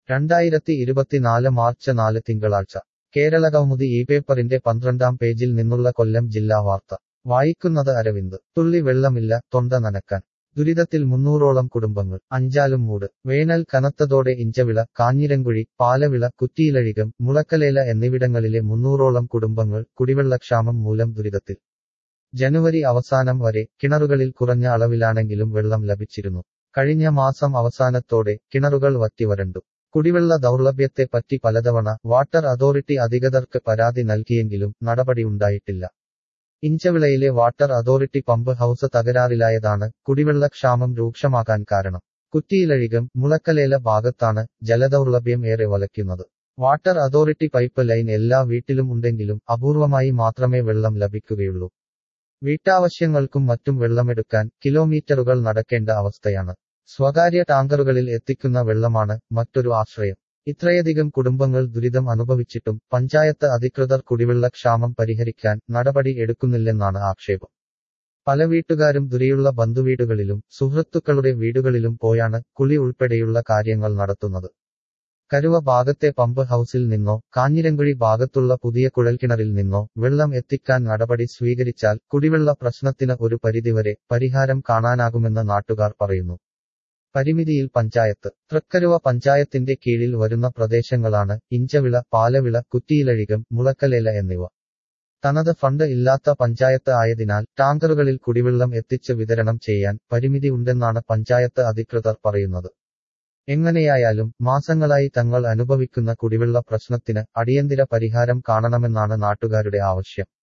രണ്ടായിരത്തി ഇരുപത്തിനാല് മാർച്ച് നാല് തിങ്കളാഴ്ച കേരള കൗമുദി ഈ പേപ്പറിന്റെ പന്ത്രണ്ടാം പേജിൽ നിന്നുള്ള കൊല്ലം ജില്ലാ വാർത്ത വായിക്കുന്നത് അരവിന്ദ് തുള്ളി വെള്ളമില്ല തൊണ്ട നനക്കാൻ ദുരിതത്തിൽ മുന്നൂറോളം കുടുംബങ്ങൾ അഞ്ചാലും മൂട് വേനൽ കനത്തതോടെ ഇഞ്ചവിള കാഞ്ഞിരങ്കുഴി പാലവിള കുറ്റിയിലഴികം മുളക്കലേല എന്നിവിടങ്ങളിലെ മുന്നൂറോളം കുടുംബങ്ങൾ കുടിവെള്ളക്ഷാമം മൂലം ദുരിതത്തിൽ ജനുവരി അവസാനം വരെ കിണറുകളിൽ കുറഞ്ഞ അളവിലാണെങ്കിലും വെള്ളം ലഭിച്ചിരുന്നു കഴിഞ്ഞ മാസം അവസാനത്തോടെ കിണറുകൾ വറ്റിവരണ്ടു കുടിവെള്ള ദൗർലഭ്യത്തെപ്പറ്റി പലതവണ വാട്ടർ അതോറിറ്റി അധികൃതർക്ക് പരാതി നൽകിയെങ്കിലും നടപടിയുണ്ടായിട്ടില്ല ഇഞ്ചവിളയിലെ വാട്ടർ അതോറിറ്റി പമ്പ് ഹൌസ് തകരാറിലായതാണ് കുടിവെള്ളക്ഷാമം രൂക്ഷമാകാൻ കാരണം കുറ്റിയിലഴികം മുളക്കലേല ഭാഗത്താണ് ജലദൗർലഭ്യം ഏറെ വലയ്ക്കുന്നത് വാട്ടർ അതോറിറ്റി പൈപ്പ് ലൈൻ എല്ലാ വീട്ടിലും ഉണ്ടെങ്കിലും അപൂർവമായി മാത്രമേ വെള്ളം ലഭിക്കുകയുള്ളൂ വീട്ടാവശ്യങ്ങൾക്കും മറ്റും വെള്ളമെടുക്കാൻ കിലോമീറ്ററുകൾ നടക്കേണ്ട അവസ്ഥയാണ് സ്വകാര്യ ടാങ്കറുകളിൽ എത്തിക്കുന്ന വെള്ളമാണ് മറ്റൊരു ആശ്രയം ഇത്രയധികം കുടുംബങ്ങൾ ദുരിതം അനുഭവിച്ചിട്ടും പഞ്ചായത്ത് അധികൃതർ കുടിവെള്ളക്ഷാമം പരിഹരിക്കാൻ നടപടി എടുക്കുന്നില്ലെന്നാണ് ആക്ഷേപം പല വീട്ടുകാരും ദുരിയുള്ള ബന്ധുവീടുകളിലും സുഹൃത്തുക്കളുടെ വീടുകളിലും പോയാണ് കുളി ഉൾപ്പെടെയുള്ള കാര്യങ്ങൾ നടത്തുന്നത് കരുവ ഭാഗത്തെ പമ്പ് ഹൌസിൽ നിന്നോ കാഞ്ഞിരങ്കുഴി ഭാഗത്തുള്ള പുതിയ കുഴൽക്കിണറിൽ നിന്നോ വെള്ളം എത്തിക്കാൻ നടപടി സ്വീകരിച്ചാൽ കുടിവെള്ള പ്രശ്നത്തിന് ഒരു പരിധിവരെ പരിഹാരം കാണാനാകുമെന്ന് നാട്ടുകാർ പറയുന്നു പരിമിതിയിൽ പഞ്ചായത്ത് തൃക്കരുവ പഞ്ചായത്തിന്റെ കീഴിൽ വരുന്ന പ്രദേശങ്ങളാണ് ഇഞ്ചവിള പാലവിള കുറ്റിയിലഴികം മുളക്കലേല എന്നിവ തനത് ഫണ്ട് ഇല്ലാത്ത പഞ്ചായത്ത് ആയതിനാൽ ടാങ്കറുകളിൽ കുടിവെള്ളം എത്തിച്ച് വിതരണം ചെയ്യാൻ പരിമിതി ഉണ്ടെന്നാണ് പഞ്ചായത്ത് അധികൃതർ പറയുന്നത് എങ്ങനെയായാലും മാസങ്ങളായി തങ്ങൾ അനുഭവിക്കുന്ന കുടിവെള്ള പ്രശ്നത്തിന് അടിയന്തര പരിഹാരം കാണണമെന്നാണ് നാട്ടുകാരുടെ ആവശ്യം